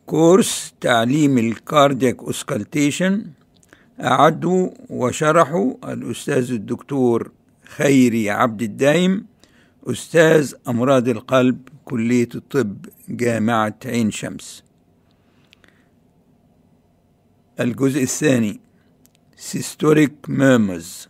كورس تعليم الكاردياك اوسكالتيشن أعدوا وشرحوا الأستاذ الدكتور خيري عبد الدايم أستاذ أمراض القلب كلية الطب جامعة عين شمس الجزء الثاني سيستوريك ميرمز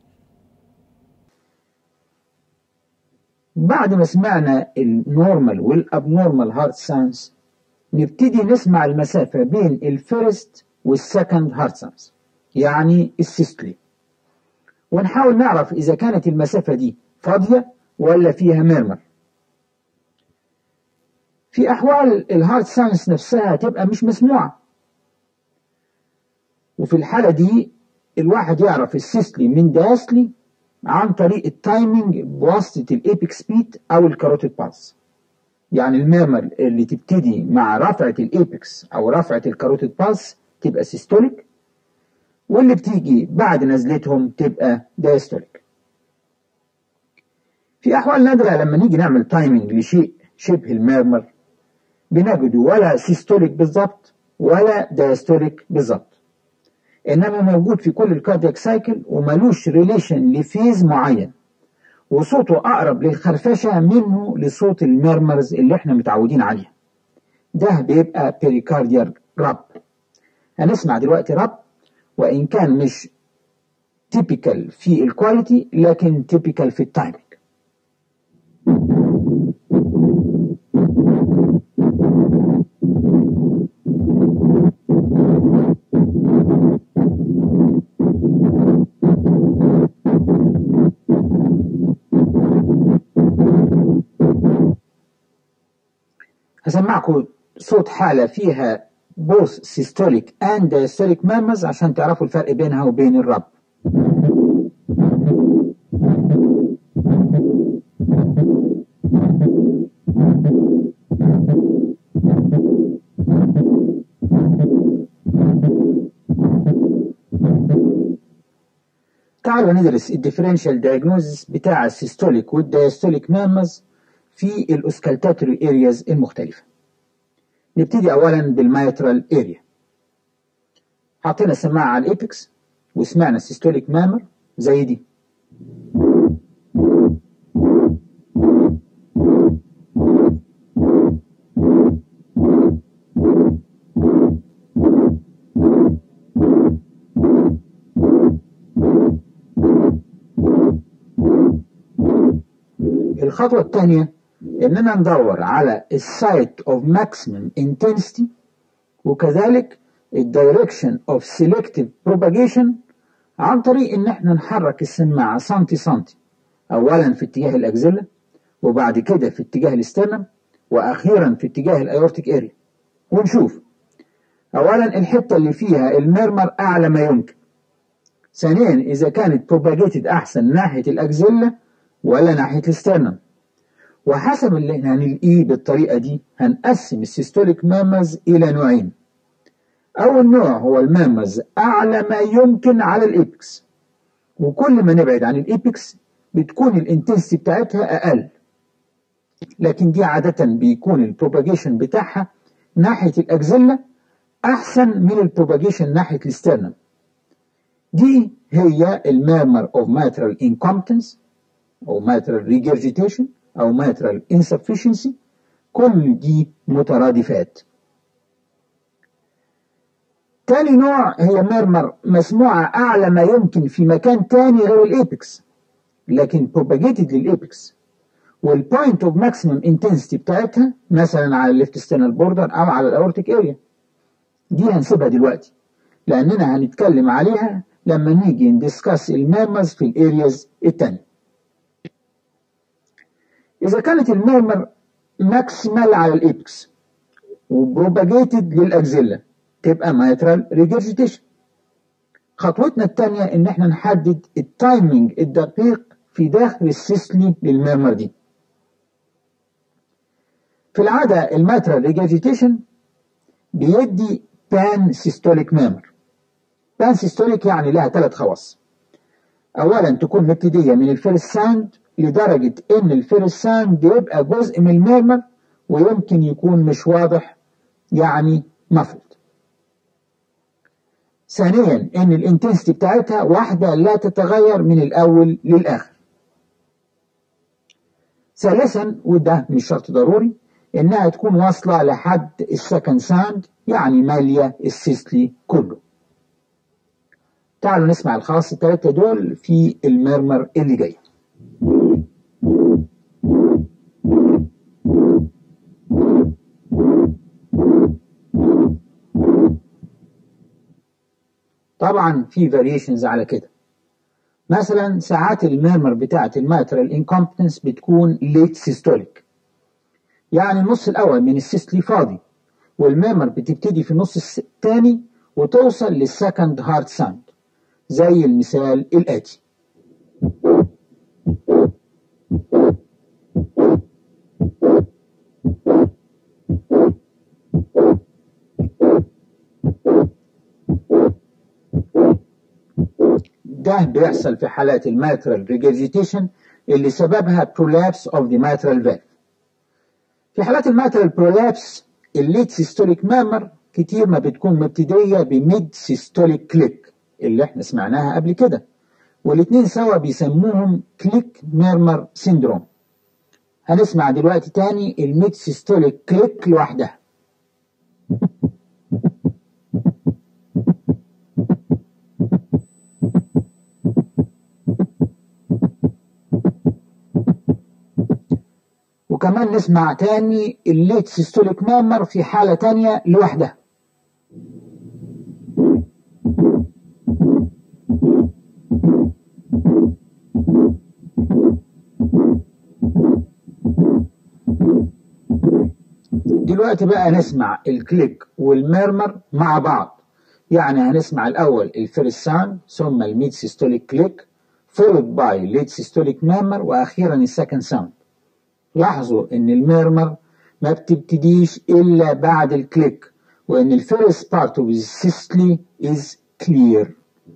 بعد ما سمعنا النورمال والابنورمال هارت ساينس نبتدي نسمع المسافة بين الفيرست والسكند هارت ساينس يعني السيستولي ونحاول نعرف إذا كانت المسافة دي فاضية ولا فيها ميرمر في أحوال الهارت ساينس نفسها تبقى مش مسموعة وفي الحالة دي الواحد يعرف السيستلي من دايستلي عن طريق التايمنج بواسطة الابيكس بيت أو الكاروتيد باس يعني الميرمر اللي تبتدي مع رفعة الابيكس أو رفعة الكاروتيد باس تبقى سيستوليك واللي بتيجي بعد نزلتهم تبقى دايستوليك في أحوال نادرة لما نيجي نعمل تايمنج لشيء شبه الميرمر بنجده ولا سيستوليك بالظبط ولا دايستوليك بالظبط انما موجود في كل الكاردياك سايكل وملوش ريليشن لفيز معين وصوته اقرب للخرفشه منه لصوت الميرمرز اللي احنا متعودين عليها ده بيبقى بيريكارديال راب هنسمع دلوقتي راب وان كان مش تيبيكال في الكواليتي لكن تيبيكال في التايمنج هسمعكم صوت حالة فيها both systolic and diastolic murmurs عشان تعرفوا الفرق بينها وبين الرب تعالوا ندرس الديفرنشال دايجنوزس بتاع السيستوليك والدايستوليك ميرمز في الاوسكالتاتوري ارياز المختلفة نبتدي اولا بالمايترال اريا حطينا سماعة على الابكس وسمعنا السيستوليك مامر زي دي الخطوة الثانية إننا ندور على السايت اوف ماكسيمم انتنسيتي وكذلك الدايركشن اوف سيلكتيف بروباجيشن عن طريق إن احنا نحرك السماعة سنتي سنتي أولا في اتجاه الأكزيلا وبعد كده في اتجاه الاسترنم وأخيرا في اتجاه الأيورتيك اريا ونشوف أولا الحتة اللي فيها المرمر أعلى ما يمكن ثانيا إذا كانت بروباجيتد أحسن ناحية الأكزيلا ولا ناحية الاسترنم وحسب اللي احنا هنلاقيه بالطريقة دي هنقسم السيستوليك مامز إلى نوعين أول نوع هو المامز أعلى ما يمكن على الإيبكس وكل ما نبعد عن الإيبكس بتكون الانتنسيتي بتاعتها أقل لكن دي عادة بيكون البروباجيشن بتاعها ناحية الأكزيلا أحسن من البروباجيشن ناحية الاسترنم دي هي الميرمر of mitral incompetence أو mitral regurgitation أو mitral insufficiency كل دي مترادفات تاني نوع هي ميرمر مسموعة أعلى ما يمكن في مكان تاني غير الإيبكس لكن propagated للإيبكس والبوينت اوف ماكسيمم انتنسيتي بتاعتها مثلا على الليفت ستينال بوردر أو على الأورتيك اريا دي هنسيبها دلوقتي لأننا هنتكلم عليها لما نيجي ندسكاس الميرمرز في الارياز التانية إذا كانت الميرمر ماكسيمال على الإبكس وبروباجيتد للأكزيلا تبقى مايترال ريجرجيتيشن خطوتنا الثانية إن إحنا نحدد التايمينج الدقيق في داخل السيسلي للميرمر دي في العادة الماترال ريجرجيتيشن بيدي بان سيستوليك ميرمر بان سيستوليك يعني لها ثلاث خواص أولا تكون مبتدية من الفيرست ساوند لدرجة إن الفيرست ساوند بيبقى جزء من الميرمر ويمكن يكون مش واضح يعني مفرد ثانيا ان الانتنسيتي بتاعتها واحدة لا تتغير من الاول للاخر ثالثا وده مش شرط ضروري انها تكون واصلة لحد السكند ساند يعني مالية السيستلي كله تعالوا نسمع الخواص الثلاثة دول في المرمر اللي جاي طبعا في فاريشنز على كده مثلا ساعات الميرمر بتاعة الماترال انكومبتنس بتكون ليت سيستوليك يعني النص الاول من السيستلي فاضي والميرمر بتبتدي في النص الثاني وتوصل للسكند هارت ساوند زي المثال الآتي ده بيحصل في حالات الماترال ريجرجيتيشن اللي سببها prolapse of the mitral valve في حالات الماترال prolapse الليت سيستوليك مامر كتير ما بتكون مبتدية بميد سيستوليك كليك اللي احنا سمعناها قبل كده والاتنين سوا بيسموهم كليك ميرمر سيندروم هنسمع دلوقتي تاني الميد سيستوليك كليك لوحدها وكمان نسمع تاني الليت سيستوليك مامر في حالة تانية لوحدها دلوقتي بقى نسمع الكليك والميرمر مع بعض يعني هنسمع الأول الفيرست ساوند ثم الميد سيستوليك كليك followed by late systolic murmur وأخيرا السكند ساوند لاحظوا ان الميرمر ما بتبتديش الا بعد الكليك وان الفيرست بارت اوف السيستلي از كلير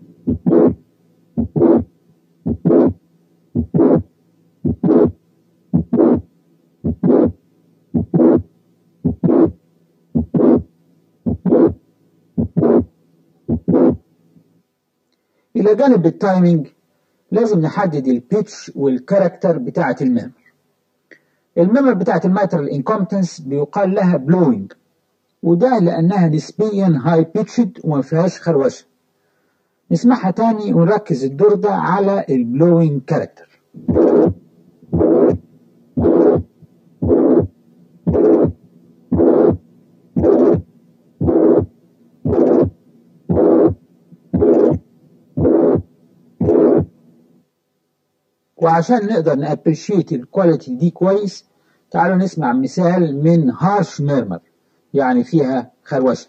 الى جانب التايمينج لازم نحدد البيتش والكاركتر بتاعه الميرمر الميمر بتاعت الماترال انكومبتنس بيقال لها بلوينج وده لأنها نسبيا هاي بيتشد وما فيهاش خروشة نسمعها تاني ونركز الدور ده على البلوينج كاركتر وعشان نقدر نابريشيت الكواليتي دي كويس تعالوا نسمع مثال من هارش ميرمر يعني فيها خروشة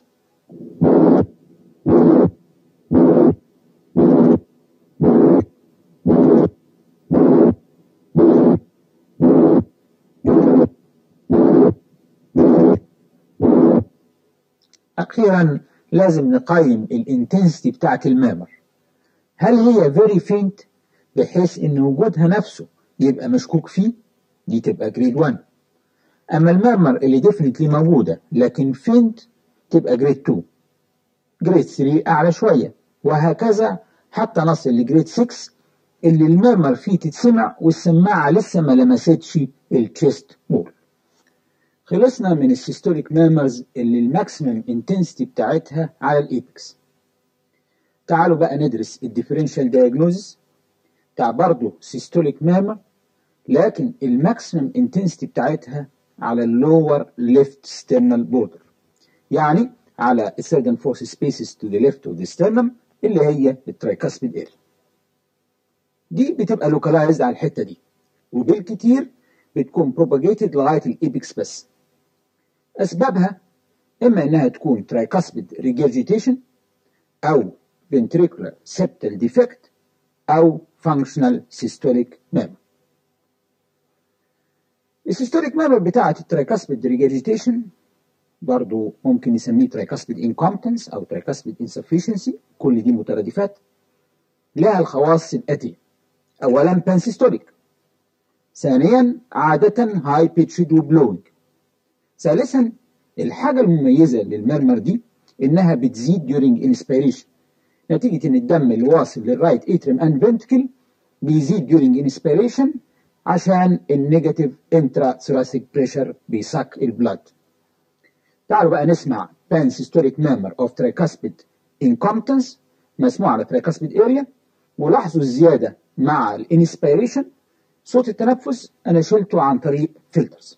أخيرا لازم نقيم الانتنسيتي بتاعت الميرمر هل هي very faint بحيث ان وجودها نفسه يبقى مشكوك فيه دي تبقى جريد 1 اما المرمر اللي ديفنتلي موجوده لكن فينت تبقى جريد 2 جريد 3 اعلى شويه وهكذا حتى نصل لجريد 6 اللي المرمر فيه تتسمع والسماعه لسه ما لمستش التشيست وول خلصنا من السيستوليك ميرمرز اللي الماكسيمم انتنسيتي بتاعتها على الايبكس تعالوا بقى ندرس الديفرنشال دايجنوزس بتاع برضه سيستوليك ميرمر لكن الماكسيمم انتنسيتي بتاعتها على اللور ليفت ستيرنال بوردر يعني على السيرجن فورس سبيسز تو ذا ليفت اوف ذا ستيرنم اللي هي الترايكاسبيد اريا دي بتبقى لوكالايزد على الحته دي وبالكتير بتكون بروباجيتد لغايه الايبكس بس اسبابها اما انها تكون ترايكاسبيد ريجرجيتيشن او ventricular septal defect او functional systolic murmur السيستوليك ميرمر بتاعة الترايكاسبيد ريجرجيتيشن برضو ممكن نسميه ترايكاسبيد انكومبتنس او ترايكاسبيد انسفشنسي كل دي مترادفات لها الخواص الاتيه اولا بانسيستوليك ثانيا عادة هاي بيتشد وبلوينج ثالثا الحاجة المميزة للمرمر دي إنها بتزيد during inspiration نتيجة إن الدم اللي واصل للرايت اتريم اند فنتكل بيزيد during inspiration عشان النيجاتيف انترا ثوراسيك بريشر بيساك البلاد تعالوا بقى نسمع pansystolic murmur of tricuspid incompetence مسموع على tricuspid area ولاحظوا الزيادة مع الانسبيريشن صوت التنفس أنا شلته عن طريق فلترز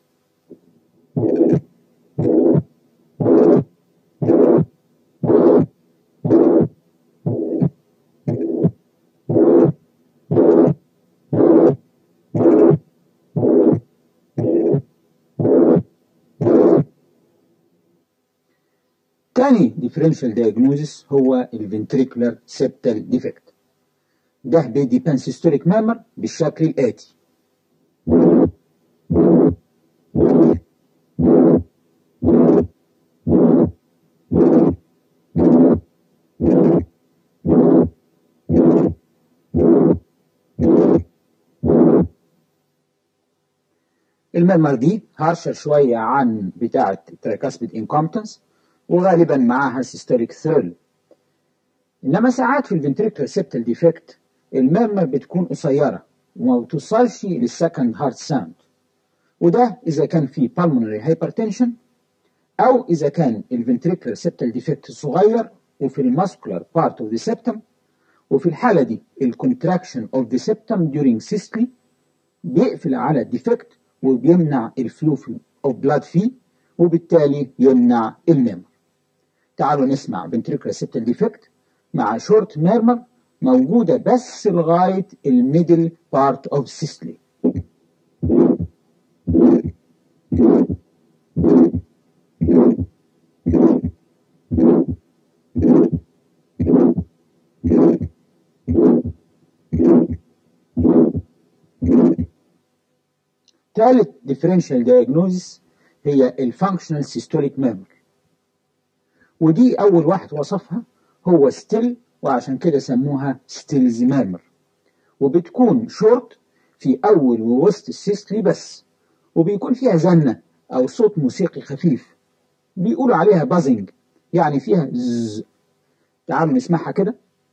تاني differential diagnosis هو الفنتريكولار septal defect ده بيدي بانسيستوليك مامر بالشكل الآتي المرمر دي هارشر شوية عن بتاعة تراكاسبيد انكومبتنس وغالبا معاها سيستوليك ثريل انما ساعات في الفنتريكولار سيبتال ديفكت المرمر بتكون قصيرة وما بتوصلش للسكند هارت ساوند وده إذا كان في pulmonary hypertension أو إذا كان الفنتريكولار سيبتال ديفكت صغير وفي الماسكولار بارت اوف ذا سيبتم وفي الحالة دي الكونتراكشن اوف ذا سيبتم during systole بيقفل على الديفكت وبيمنع الفلو اوف بلاد فيه وبالتالي يمنع الميمر تعالوا نسمع ventricular septal defect مع شورت ميرمر موجودة بس لغاية الميدل بارت اوف سيستلي ثالث differential diagnosis هي الفانكشنال سيستوليك ميمور ودي أول واحد وصفها هو ستيل وعشان كده سموها ستيلز ميرمر وبتكون شورت في أول ووسط السيستلي بس وبيكون فيها زنة أو صوت موسيقي خفيف بيقولوا عليها بازنج يعني فيها زز تعالوا نسمعها كده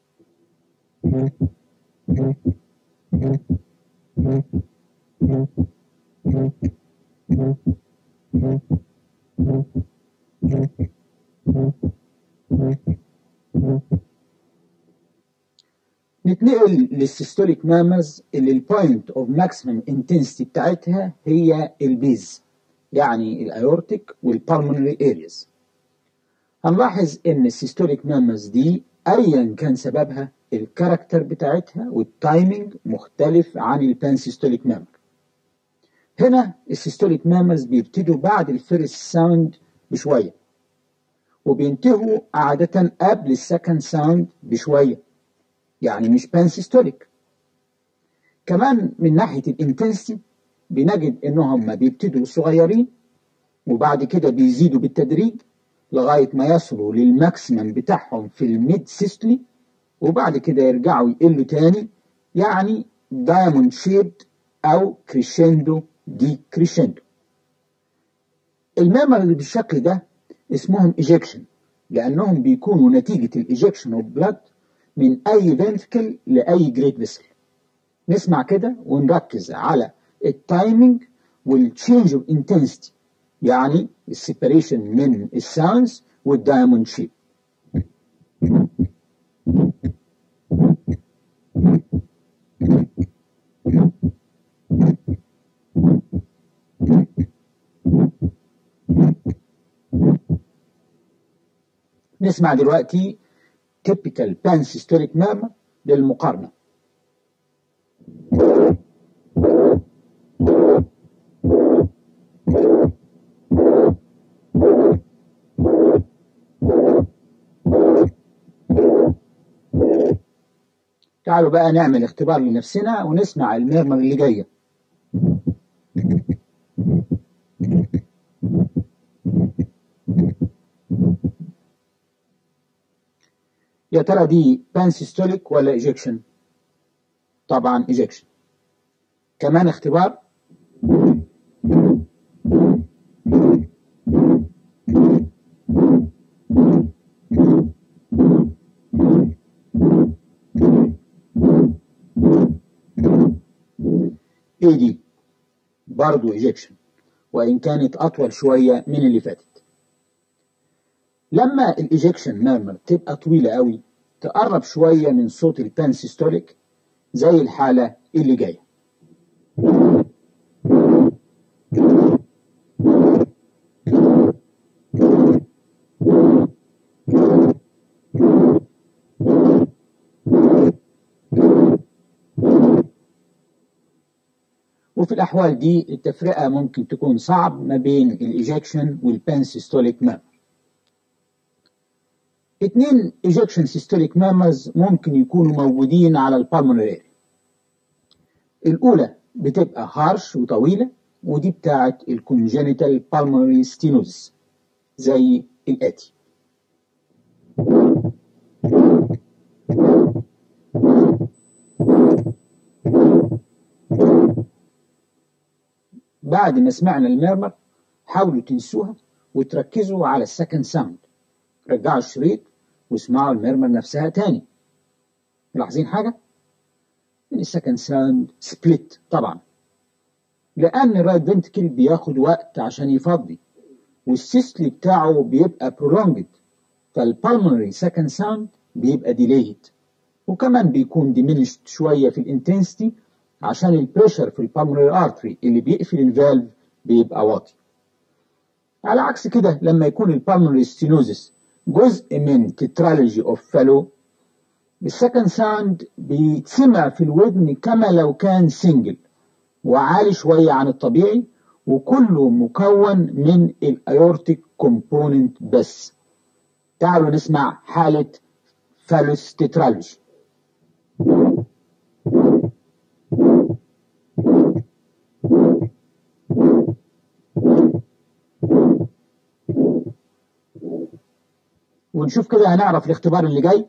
نتنقل للسيستوليك مامرز اللي البوينت اوف ماكسيمم انتنسيتي بتاعتها هي البيز يعني الايورتيك والبالمونري ارياز هنلاحظ ان السيستوليك مامرز دي ايا كان سببها الكاركتر بتاعتها والتايمينج مختلف عن البانسيستوليك مامر هنا السيستوليك مامرز بيبتدوا بعد الفيرست ساوند بشويه وبينتهوا عادة قبل السكند ساوند بشوية يعني مش بانسيستوليك كمان من ناحية الانتنسي بنجد انهم ما بيبتدوا صغيرين وبعد كده بيزيدوا بالتدريج لغاية ما يصلوا للماكسيمم بتاعهم في الميد سيستولي وبعد كده يرجعوا يقلوا تاني يعني دايموند شيب او كريشندو دي كريشندو المامر اللي بالشكل ده اسمهم ايجكشن لانهم بيكونوا نتيجة الايجكشن اوف بلاد من اي فنتكل لاي جريد فيسل نسمع كده ونركز على التايمينج والتشينج اوف انتنسيتي يعني السيبريشن من الساوندز والدايموند شيب نسمع دلوقتي typical pansystolic murmur للمقارنة تعالوا بقى نعمل اختبار لنفسنا ونسمع الميرمر اللي جايه يا ترى دي بانسيستوليك ولا ايجكشن طبعا ايجكشن كمان اختبار AD برضو ايجكشن وإن كانت أطول شوية من اللي فاتت لما الايجكشن ميرمر تبقى طويلة قوي تقرب شوية من صوت البانسيستوليك زي الحالة اللي جاية وفي الأحوال دي التفرقة ممكن تكون صعب ما بين الإيجكشن والبانسيستوليك ميرمر اتنين ايجكشن سيستوليك مامرز ممكن يكونوا موجودين على البالمونري الأولى بتبقى هارش وطويلة ودي بتاعة الكونجينيتال بالمونري ستينوز زي الآتي بعد ما سمعنا الميرمر حاولوا تنسوها وتركزوا على السكند ساوند رجعوا الشريط واسمعوا الميرمر نفسها تاني ملاحظين حاجة؟ ان السكند ساوند سبليت طبعا لأن الرايت فنتكل بياخد وقت عشان يفضي والسيستلي بتاعه بيبقى prolonged فالبالمونري سكند ساوند بيبقى delayed وكمان بيكون diminished شوية في الانتنسيتي عشان البريشر في البالمونري ارتري اللي بيقفل الفالف بيبقى واطي على عكس كده لما يكون البالمونري ستينوزس جزء من تترالوجي اوف فالو السكند ساوند بيتسمع في الودن كما لو كان سنجل وعالي شوية عن الطبيعي وكله مكون من الايورتيك كومبوننت بس تعالوا نسمع حالة فالوس تترالوجي ونشوف كده هنعرف الاختبار اللي جاي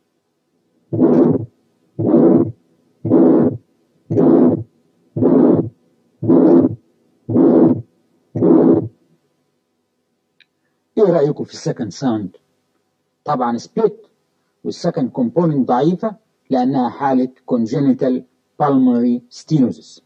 ايه رأيكم في السكند ساوند طبعا سبليت والسكند كومبوننت ضعيفة لأنها حالة congenital pulmonary stenosis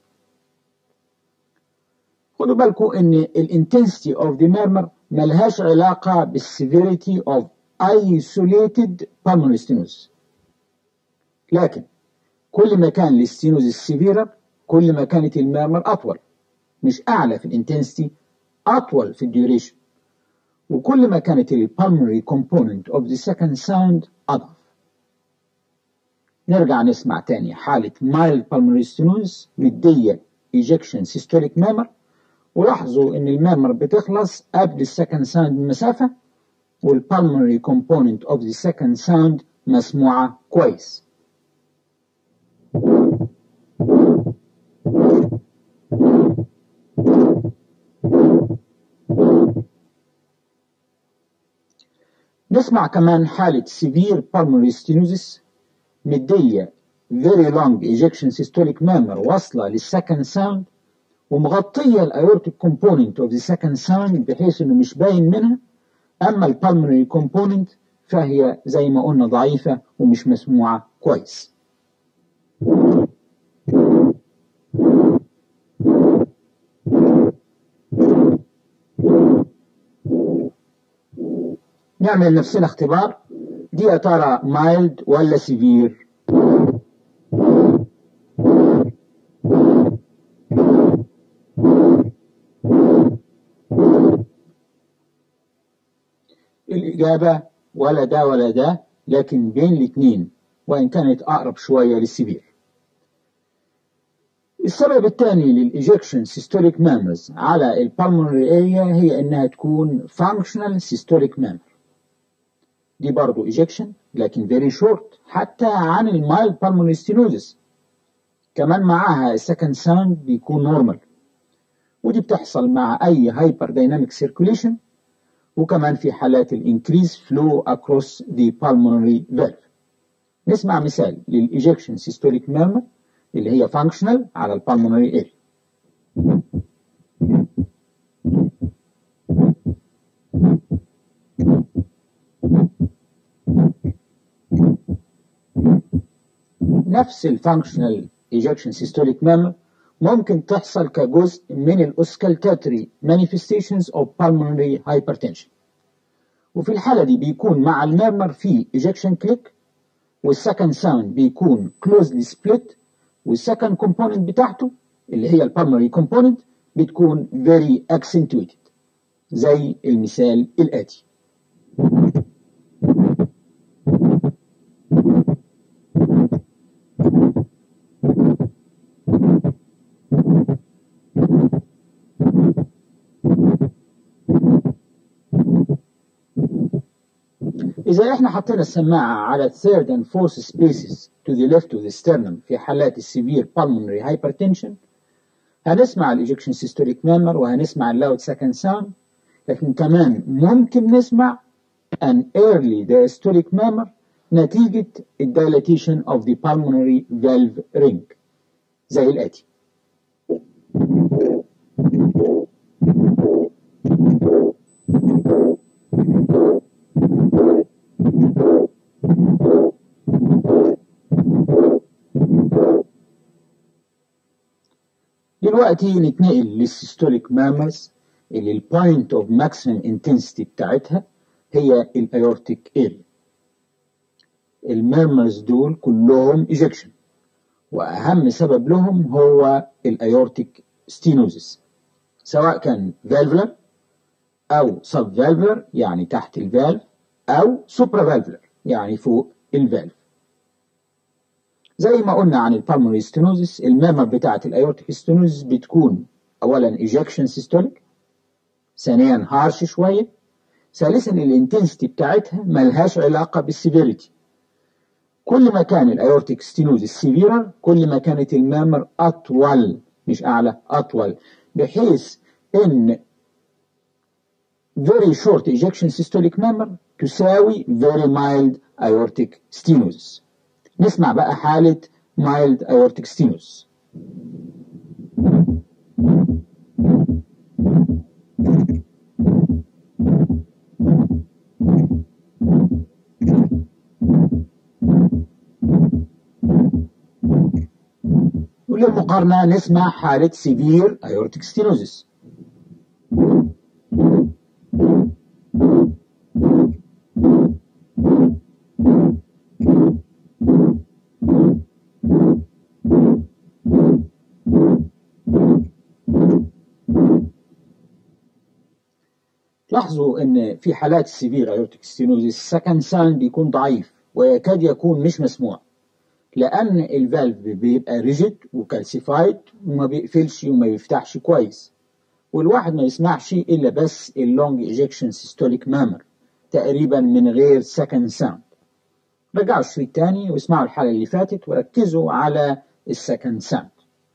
خدوا بالكم ان الانتنسيتي اوف ذا ميرمر ملهاش علاقة بالسيفيريتي اوف isolated pulmonary stenosis لكن كل ما كان الستينوزيس سيفيرة كل ما كانت الميرمر أطول مش أعلى في الانتنسيتي أطول في الديوريشن وكل ما كانت البالمري component of the second sound أضعف نرجع نسمع تاني حالة mild pulmonary stenosis مدية ejection systolic murmur ولاحظوا ان المامر بتخلص قبل السكند ساوند بمسافة والبالمري component of the second sound مسموعة كويس نسمع كمان حالة severe pulmonary stenosis مدية very long ejection systolic murmur واصلة للسكند ساوند ومغطية الايورتيك كومبوننت اوف ذا سكند ساوند بحيث انه مش باين منها اما البالمونري كومبوننت فهي زي ما قلنا ضعيفة ومش مسموعة كويس نعمل نفسنا اختبار دي يا ترى مايلد ولا سيفير الإجابة ولا ده ولا ده لكن بين الاثنين وإن كانت أقرب شوية للسبير السبب الثاني للإيجكشن سيستوليك مامرز على البالمونري اريا هي إنها تكون functional systolic mammal دي برضو إيجكشن لكن very short حتى عن المايلد بالمونري ستينوزس كمان معاها السكند ساوند بيكون نورمال ودي بتحصل مع أي هايبر دايناميك سيركوليشن وكمان في حالات الانكريز فلو اكروس ذا بالمونري فالف نسمع مثال للايجكشن سيستوليك ميرمر اللي هي فانكشنال على البالمونري اريا نفس الفانكشنال ايجكشن سيستوليك ميرمر ممكن تحصل كجزء من الأوسكالتاتري manifestations of pulmonary hypertension وفي الحالة دي بيكون مع الميرمر في ejection click والسكند ساوند بيكون closely split والسكند component بتاعته اللي هي البالمري component بتكون very accentuated زي المثال الآتي إذا إحنا حطينا السماعة على third and fourth spaces to the left of the sternum في حالات السيفير pulmonary hypertension هنسمع الإيجكشن systolic murmur وهنسمع اللاود second sound لكن كمان ممكن نسمع an early diastolic murmur نتيجة الديلاتيشن of the pulmonary valve ring زي الآتي دلوقتي نتنقل للسيستوليك مامرز اللي البوينت اوف ماكسيمم انتنسيتي بتاعتها هي الايورتيك اريا الميرمرز دول كلهم ايجكشن واهم سبب لهم هو الايورتيك ستينوزس سواء كان فالفولر او سب فالفولر يعني تحت الفالف او سوبرا فالفولر يعني فوق الفالف زي ما قلنا عن البالمونري ستينوزس الميرمر بتاعه الايورتيك ستينوزس بتكون اولا ايجكشن سيستوليك ثانيا هارش شويه ثالثا الانتنسيتي بتاعتها ملهاش علاقه بالسيفيريتي كل ما كان الايورتيك ستينوزس سيفيرر كل ما كانت الميرمر اطول مش اعلى اطول بحيث ان very short ejection systolic murmur تساوي very mild aortic stenosis نسمع بقى حالة mild aortic stenosis وللمقارنة نسمع حالة severe aortic stenosis لاحظوا ان في حالات السيفير ايورتيك ستينوزيس السكند ساوند بيكون ضعيف ويكاد يكون مش مسموع لان الفالف بيبقى ريجيد وكالسيفايد وما بيقفلش وما بيفتحش كويس والواحد ما يسمعش الا بس اللونج ايجكشن سيستوليك مامر تقريبا من غير سكند ساوند رجعوا الشريط تاني واسمعوا الحالة اللي فاتت وركزوا على السكند ساوند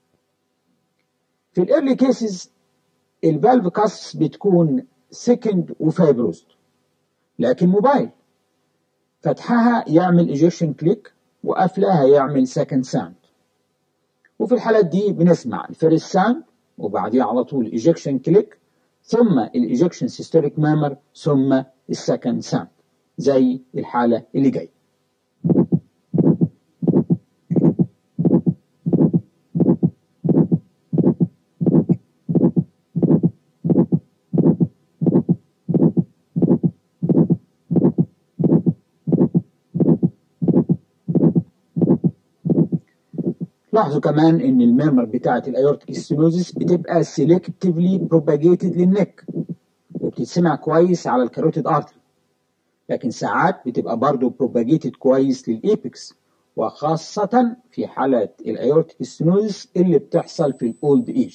في الايرلي كيسز الفالف كاس بتكون سكند وفايبروست لكن موبايل فتحها يعمل ايجكشن كليك وقفلها يعمل سكند ساوند وفي الحالات دي بنسمع الفيرست ساوند وبعديها على طول ايجكشن كليك ثم الايجكشن سيستوليك مامر ثم السكند ساوند زي الحالة اللي جايه لاحظوا كمان ان الميرمر بتاعه الايورتيك ستينوزيس بتبقى سيلكتيفلي بروباجيتد للنك وبتتسمع كويس على الكاروتيد ارتري لكن ساعات بتبقى برضه بروباجيتد كويس للايبكس وخاصة في حالات الايورتيك ستينوزيس اللي بتحصل في الاولد ايج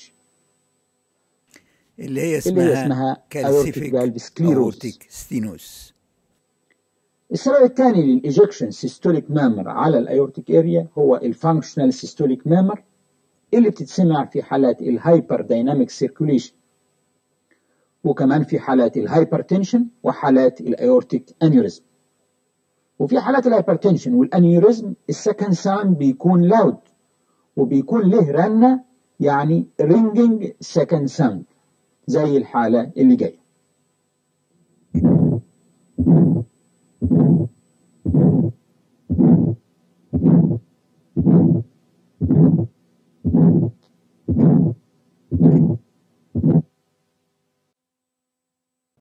اللي هي اللي هي اسمها اسمها كالسيفيك aortic valve sclerosis. اورتيك ستينوس السبب الثاني للايجكشن سيستوليك مامر على الايورتيك اريا هو الفانكشنال سيستوليك مامر اللي بتتسمع في حالات الهايبر دايناميك سيركوليشن وكمان في حالات الهايبرتنشن وحالات الايورتيك انيوريزم وفي حالات الهايبرتنشن والانيوريزم السكند ساوند بيكون لاود وبيكون له رنه يعني رينجنج سكند ساوند زي الحاله اللي جايه